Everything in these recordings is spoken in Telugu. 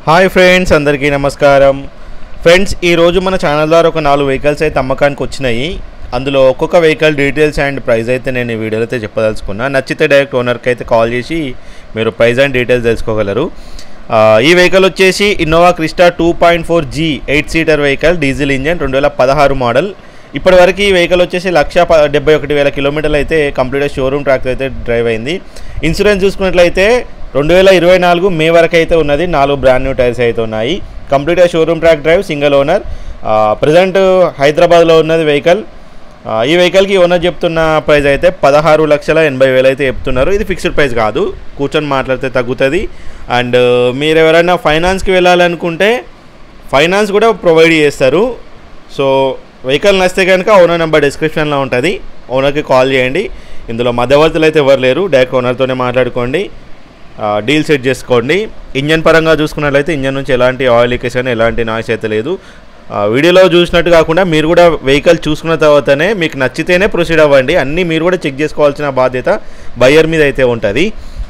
హాయ్ ఫ్రెండ్స్ అందరికీ నమస్కారం ఫ్రెండ్స్ ఈరోజు మన ఛానల్ ద్వారా ఒక నాలుగు వెహికల్స్ అయితే అమ్మకానికి వచ్చినాయి అందులో ఒక్కొక్క వెహికల్ డీటెయిల్స్ అండ్ ప్రైస్ అయితే నేను ఈ వీడియోలో అయితే చెప్పదలుచుకున్నా నచ్చితే డైరెక్ట్ ఓనర్కి అయితే కాల్ చేసి మీరు ప్రైస్ అండ్ డీటెయిల్స్ తెలుసుకోగలరు ఆ, ఈ వెహికల్ వచ్చేసి Innova Crysta two point four G eight seater vehicle diesel engine రెండు వేల పదహారు మోడల్ ఇప్పటివరకు ఈ వెహికల్ వచ్చేసి లక్ష ప డెబ్బై ఒకటి వేల కిలోమీటర్లు అయితే కంప్లీట్గా షోరూమ్ ట్రాక్ అయితే డ్రైవ్ అయింది ఇన్సూరెన్స్ చూసుకున్నట్లయితే రెండు వేల ఇరవై నాలుగు మే వరకు అయితే ఉన్నది నాలుగు బ్రాండ్ న్యూ టైర్స్ అయితే ఉన్నాయి కంప్లీట్గా showroom track drive single owner present హైదరాబాద్లో ఉన్నది వెహికల్ ఆ, ఈ వెహికల్కి ఓనర్ చెప్తున్న ప్రైస్ అయితే పదహారు లక్షల ఎనభై వేలు అయితే చెప్తున్నారు ఇది ఫిక్స్డ్ ప్రైస్ కాదు కూర్చొని మాట్లాడితే తగ్గుతుంది అండ్ మీరు ఎవరైనా ఫైనాన్స్కి వెళ్ళాలనుకుంటే ఫైనాన్స్ కూడా ప్రొవైడ్ చేస్తారు సో వెహికల్ నచ్చితే కనుక ఓనర్ నెంబర్ డిస్క్రిప్షన్లో ఉంటుంది ఓనర్కి కాల్ చేయండి ఇందులో మధ్యవర్తులు అయితే ఎవరు లేరు డైరెక్ట్ ఓనర్తోనే మాట్లాడుకోండి ఆ, డీల్ సెట్ చేసుకోండి ఇంజన్ పరంగా చూసుకున్నట్లయితే ఇంజన్ నుంచి ఎలాంటి ఆయిల్ లీకేజ్ కానీ ఎలాంటి నాయిస్ అయితే లేదు ఆ, వీడియోలో చూసినట్టు కాకుండా మీరు కూడా వెహికల్ చూసుకున్న తర్వాతనే మీకు నచ్చితేనే ప్రొసీడ్ అవ్వండి అన్నీ మీరు కూడా చెక్ చేసుకోవాల్సిన బాధ్యత బయ్యర్ మీద అయితే ఉంటుంది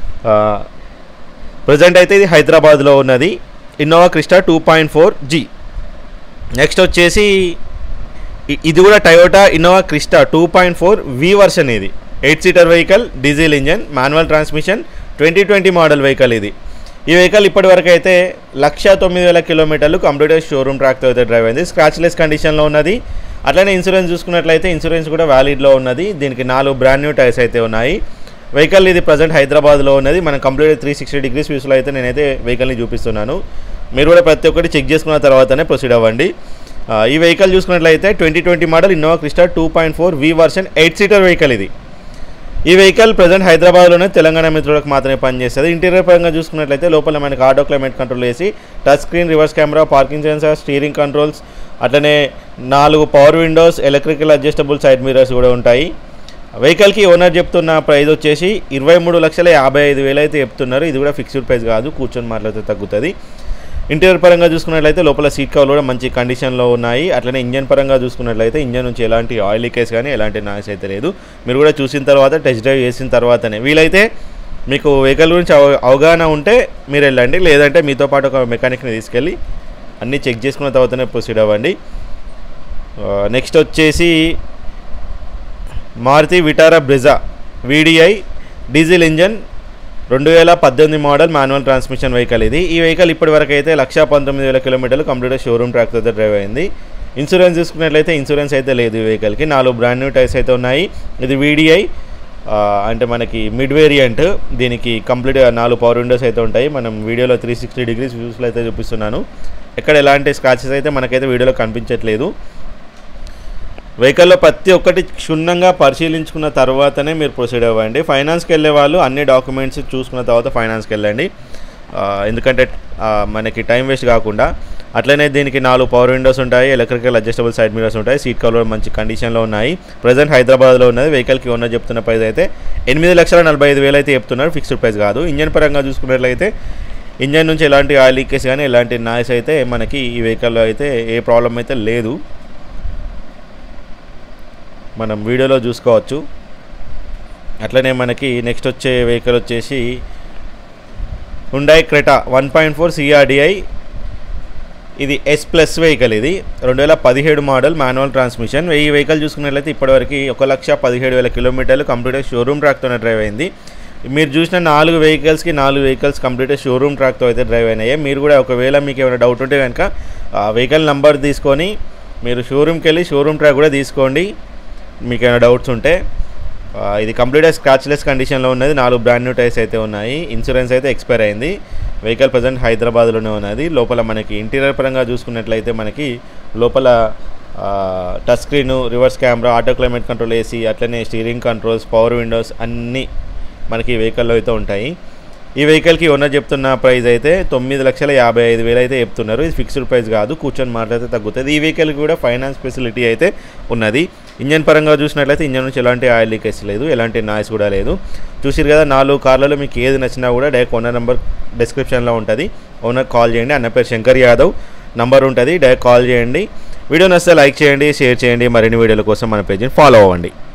ప్రజెంట్ అయితే ఇది హైదరాబాద్లో ఉన్నది Innova Crysta two point four G next వచ్చేసి ఇ- ఇది కూడా Toyota Innova Crysta two point four V version ఇది eight seater vehicle diesel engine manual transmission twenty twenty model vehicle ఇది ఈ వెహికల్ ఇప్పటివరకు అయితే లక్ష తొమ్మిది వేల కిలోమీటర్లు కంప్యూటర్ షోరూమ్ ట్రాక్తో అయితే డ్రైవ్ అయింది స్క్రాచ్లెస్ కండిషన్లో ఉన్నది అట్లనే ఇన్సూరెన్స్ చూసుకున్నట్లయితే ఇన్సూరెన్స్ కూడా వ్యాలిడ్లో ఉన్నది దీనికి నాలుగు బ్రాండ్ న్యూ టైర్స్ అయితే ఉన్నాయి వెహికల్ ఇది ప్రజెంట్ హైదరాబాద్లో ఉన్నది మనం కంప్లీట్ త్రీ సిక్స్టీ డిగ్రీస్ వ్యూస్లో అయితే నేనైతే వెహికల్ని చూపిస్తున్నాను మీరు కూడా ప్రతి ఒక్కటి చెక్ చేసుకున్న తర్వాతనే ప్రొసీడ్ అవ్వండి ఆ, ఈ వెహికల్ చూసుకున్నట్లయితే twenty twenty model Innova Crysta two point four V version eight seater vehicle ఇది ఈ వెహికల్ ప్రజెంట్ హైదరాబాద్లోనే తెలంగాణ మిత్రులకు మాత్రమే పనిచేస్తుంది ఇంటీరియర్ పరంగా చూసుకున్నట్లయితే లోపల మనకి ఆటో క్లైమేట్ కంట్రోల్ వేసి touch screen reverse camera parking sensor steering controls అట్లనే నాలుగు power windows electrical adjustable side mirrors కూడా ఉంటాయి వెహికల్కి ఓనర్ చెప్తున్న ప్రైస్ వచ్చేసి ఇరవై మూడు లక్షల యాభై ఐదు వేలు అయితే చెప్తున్నారు ఇది కూడా ఫిక్స్డ్ ప్రైస్ కాదు కూర్చొని మాట్లాడితే తగ్గుతుంది ఇంటీరియర్ పరంగా చూసుకున్నట్లయితే లోపల సీట్ కవర్లు కూడా మంచి కండిషన్లో ఉన్నాయి అట్లనే ఇంజన్ పరంగా చూసుకున్నట్లయితే ఇంజన్ నుంచి ఎలాంటి ఆయిల్ లీకేజ్ కానీ ఎలాంటి నాయిస్ అయితే లేదు మీరు కూడా చూసిన తర్వాత టెస్ట్ డ్రైవ్ చేసిన తర్వాతనే వీలైతే మీకు వెహికల్ గురించి అవ అవగాహన ఉంటే మీరు వెళ్ళండి లేదంటే మీతో పాటు ఒక మెకానిక్ని తీసుకెళ్ళి అన్నీ చెక్ చేసుకున్న తర్వాతనే ప్రొసీడ్ అవ్వండి నెక్స్ట్ వచ్చేసి Maruti Vitara Brezza VDI diesel engine రెండు వేల పద్దెనిమిది మోడల్ మాన్యువల్ ట్రాన్స్మిషన్ వెహికల్ ఇది ఈ వెహికల్ ఇప్పటివరకు అయితే లక్ష పంతొమ్మిది వేల కిలోమీటర్లు కంప్లీట్గా షోరూమ్ ట్రాక్ అయితే డ్రైవ్ అయింది ఇన్సూరెన్స్ చూసుకున్నట్లయితే ఇన్సూరెన్స్ అయితే లేదు ఈ వెహికల్కి నాలుగు బ్రాండ్ న్యూ టైర్స్ అయితే ఉన్నాయి ఇది వీడిఐ అంటే మనకి మిడ్ వేరియంట్ దీనికి కంప్లీట్గా నాలుగు పవర్ విండోస్ అయితే ఉంటాయి మనం వీడియోలో త్రీ సిక్స్టీ డిగ్రీస్ వ్యూస్లో అయితే చూపిస్తున్నాను ఎక్కడ ఎలాంటి స్క్రాచెస్ అయితే మనకైతే వీడియోలో కనిపించట్లేదు వెహికల్లో ప్రతి ఒక్కటి క్షుణ్ణంగా పరిశీలించుకున్న తర్వాతనే మీరు ప్రొసీడ్ అవ్వండి ఫైనాన్స్కి వెళ్ళే వాళ్ళు అన్ని డాక్యుమెంట్స్ చూసుకున్న తర్వాత ఫైనాన్స్కి వెళ్ళండి ఆ, ఎందుకంటే ఆ, మనకి టైం వేస్ట్ కాకుండా అట్లనే దీనికి నాలుగు పవర్ విండోస్ ఉంటాయి ఎలక్ట్రికల్ అడ్జస్టబుల్ సైడ్ మిరర్స్ ఉంటాయి సీట్ కవర్ మంచి కండిషన్లో ఉన్నాయి ప్రజెంట్ హైదరాబాద్లో ఉన్నది వెహికల్కి ఉన్న చెప్తున్న ప్రైస్ అయితే ఎనిమిది లక్షల నలభై ఐదు వేలు అయితే చెప్తున్నారు ఫిక్స్డ్ ప్రైస్ కాదు ఇంజన్ పరంగా చూసుకున్నట్లయితే ఇంజన్ నుంచి ఎలాంటి ఆయిల్ లీకేజ్ కానీ ఎలాంటి నాయిస్ అయితే మనకి ఈ వెహికల్లో అయితే ఏ ప్రాబ్లం అయితే లేదు మనం వీడియోలో చూసుకోవచ్చు అట్లనే మనకి నెక్స్ట్ వచ్చే వెహికల్ వచ్చేసి Hyundai Creta one point four CRDI ఇది ఎస్ ప్లస్ వెహికల్ ఇది రెండు వేల పదిహేడు మోడల్ మాన్యువల్ ట్రాన్స్మిషన్ ఈ వెహికల్ చూసుకున్నట్లయితే ఇప్పటివరకు ఒక లక్ష పదిహేడు వేల కిలోమీటర్లు కంప్లీట్గా షోరూమ్ ట్రాక్తోనే డ్రైవ్ అయింది మీరు చూసిన నాలుగు వెహికల్స్కి నాలుగు వెహికల్స్ కంప్లీట్గా షోరూమ్ ట్రాక్తో అయితే డ్రైవ్ అయినాయి మీరు కూడా ఒకవేళ మీకు ఏమైనా డౌట్ ఉంటే కనుక ఆ వెహికల్ నంబర్ తీసుకొని మీరు షోరూమ్కి వెళ్ళి షోరూమ్ ట్రాక్ కూడా తీసుకోండి మీకు ఏమైనా డౌట్స్ ఉంటే ఆ, ఇది కంప్లీట్గా స్క్రాచ్లెస్ కండిషన్లో ఉన్నది నాలుగు బ్రాండ్ న్యూ టైర్స్ అయితే ఉన్నాయి ఇన్సూరెన్స్ అయితే ఎక్స్పైర్ అయింది వెహికల్ ప్రజెంట్ హైదరాబాద్లోనే ఉన్నది లోపల మనకి ఇంటీరియర్ పరంగా చూసుకున్నట్లయితే మనకి లోపల touch screen reverse camera auto climate control AC అట్లనే స్టీరింగ్ కంట్రోల్స్ పవర్ విండోస్ అన్నీ మనకి ఈ వెహికల్లో అయితే ఉంటాయి ఈ వెహికల్కి ఓనర్ చెప్తున్న ప్రైస్ అయితే తొమ్మిది లక్షల యాభై ఐదు వేలు అయితే చెప్తున్నారు ఇది ఫిక్స్డ్ ప్రైస్ కాదు కూర్చొని మాట్లాడితే తగ్గుతుంది ఈ వెహికల్కి కూడా ఫైనాన్స్ ఫెసిలిటీ అయితే ఉన్నది ఇంజన్ పరంగా చూసినట్లయితే ఇంజన్ నుంచి ఎలాంటి ఆయిల్ లీకేజ్ లేదు ఎలాంటి నాయిస్ కూడా లేదు చూసిరు కదా నాలుగు కార్లలో మీకు ఏది నచ్చినా కూడా డైరెక్ట్ ఓనర్ నెంబర్ డిస్క్రిప్షన్లో ఉంటుంది ఓనర్ కాల్ చేయండి అన్న పేరు శంకర్ యాదవ్ నంబర్ ఉంటుంది డైరెక్ట్ కాల్ చేయండి వీడియో నచ్చితే లైక్ చేయండి షేర్ చేయండి మరిన్ని వీడియోల కోసం మన పేజీని ఫాలో అవ్వండి